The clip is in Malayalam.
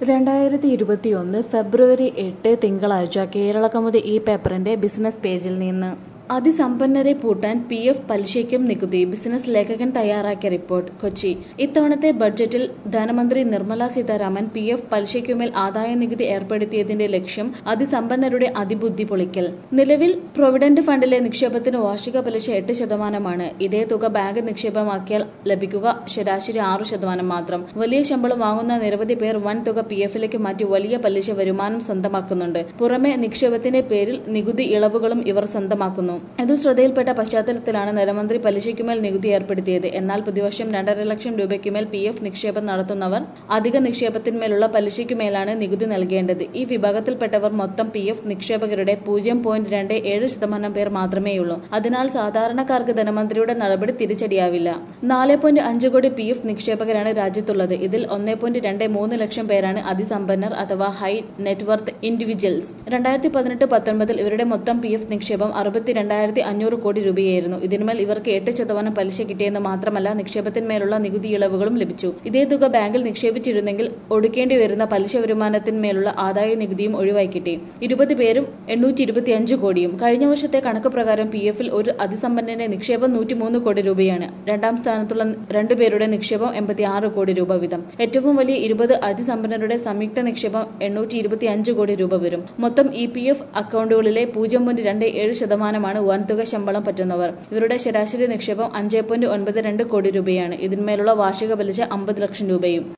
രണ്ടായിരത്തി ഇരുപത്തിയൊന്ന് ഫെബ്രുവരി എട്ട് തിങ്കളാഴ്ച കേരള കൗമുദി ഈ പേപ്പറിന്റെ ബിസിനസ് പേജിൽ നിന്ന് അതിസമ്പന്നരെ പൂട്ടാൻ പി എഫ് പലിശയ്ക്കും നികുതി ബിസിനസ് ലേഖകൻ തയ്യാറാക്കിയ റിപ്പോർട്ട് കൊച്ചി ഇത്തവണത്തെ ബഡ്ജറ്റിൽ ധനമന്ത്രി നിർമ്മല സീതാരാമൻ പി എഫ് പലിശയ്ക്കുമേൽ ആദായ നികുതി ഏർപ്പെടുത്തിയതിന്റെ ലക്ഷ്യം അതിസമ്പന്നരുടെ അതിബുദ്ധി പൊളിക്കൽ നിലവിൽ പ്രൊവിഡന്റ് ഫണ്ടിലെ നിക്ഷേപത്തിന് വാർഷിക പലിശ എട്ട് ശതമാനമാണ് ഇതേ തുക ബാങ്ക് നിക്ഷേപമാക്കിയാൽ ലഭിക്കുക ശരാശരി ആറു ശതമാനം മാത്രം വലിയ ശമ്പളം വാങ്ങുന്ന നിരവധി പേർ വൻ തുക പി എഫിലേക്ക് മാറ്റി വലിയ പലിശ വരുമാനം സ്വന്തമാക്കുന്നുണ്ട് പുറമെ നിക്ഷേപത്തിന്റെ പേരിൽ നികുതി ഇളവുകളും ഇവർ സ്വന്തമാക്കുന്നു ഇത് ശ്രദ്ധയിൽപ്പെട്ട പശ്ചാത്തലത്തിലാണ് ധനമന്ത്രി പലിശയ്ക്കുമേൽ നികുതി ഏർപ്പെടുത്തിയത് എന്നാൽ പ്രതിവർഷം രണ്ടര ലക്ഷം രൂപയ്ക്കുമേൽ പി എഫ് നിക്ഷേപം നടത്തുന്നവർ അധിക നിക്ഷേപത്തിന്മേലുള്ള പലിശയ്ക്കുമേലാണ് നികുതി നൽകേണ്ടത് ഈ വിഭാഗത്തിൽപ്പെട്ടവർ മൊത്തം പി എഫ് നിക്ഷേപകരുടെ പൂജ്യം പോയിന്റ് രണ്ട് ഏഴ് ശതമാനം പേർ മാത്രമേയുള്ളൂ അതിനാൽ സാധാരണക്കാർക്ക് ധനമന്ത്രിയുടെ നടപടി തിരിച്ചടിയാവില്ല നാല് പോയിന്റ് അഞ്ച് കോടി പി എഫ് നിക്ഷേപകരാണ് രാജ്യത്തുള്ളത് ഇതിൽ ഒന്നേ പോയിന്റ് രണ്ട് മൂന്ന് ലക്ഷം പേരാണ് അതിസമ്പന്നർ അഥവാ ഹൈ നെറ്റ്വർത്ത് ഇൻഡിവിജ്വൽസ് രണ്ടായിരത്തി പതിനെട്ട് പത്തൊൻപതിൽ ഇവരുടെ മൊത്തം പി എഫ് നിക്ഷേപം അറുപത്തി രണ്ടായിരത്തി അഞ്ഞൂറ് കോടി രൂപയായിരുന്നു ഇതിന്മേൽ ഇവർക്ക് എട്ട് ശതമാനം പലിശ കിട്ടിയെന്ന് മാത്രമല്ല നിക്ഷേപത്തിന്മേലുള്ള നികുതി ഇളവുകളും ലഭിച്ചു ഇതേ തുക ബാങ്കിൽ നിക്ഷേപിച്ചിരുന്നെങ്കിൽ ഒടുക്കേണ്ടി വരുന്ന പലിശ വരുമാനത്തിന്മേലുള്ള ആദായ നികുതിയും ഒഴിവായി കിട്ടി ഇരുപത് പേരും എണ്ണൂറ്റി ഇരുപത്തിയഞ്ച് കോടിയും കഴിഞ്ഞ വർഷത്തെ കണക്ക് പ്രകാരം പി എഫിൽ ഒരു അതിസമ്പന്നന്റെ നിക്ഷേപം നൂറ്റിമൂന്ന് കോടി രൂപയാണ് രണ്ടാം സ്ഥാനത്തുള്ള രണ്ടുപേരുടെ നിക്ഷേപം എൺപത്തി ആറ് കോടി രൂപ വീതം ഏറ്റവും വലിയ ഇരുപത് അതിസമ്പന്നരുടെ സംയുക്ത നിക്ഷേപം എണ്ണൂറ്റി ഇരുപത്തി അഞ്ച് കോടി രൂപ വരും മൊത്തം ഇ പി എഫ് അക്കൗണ്ടുകളിലെ പൂജ്യം പോയിന്റ് രണ്ട് ഏഴ് ശതമാനമാണ് വൻതുക ശമ്പളം പറ്റുന്നവർ ഇവരുടെ ശരാശരി നിക്ഷേപം അഞ്ച് പോയിന്റ് ഒൻപത് രണ്ട് കോടി രൂപയാണ് ഇതിന്മേലുള്ള വാർഷിക പലിശ അമ്പത് ലക്ഷം രൂപയും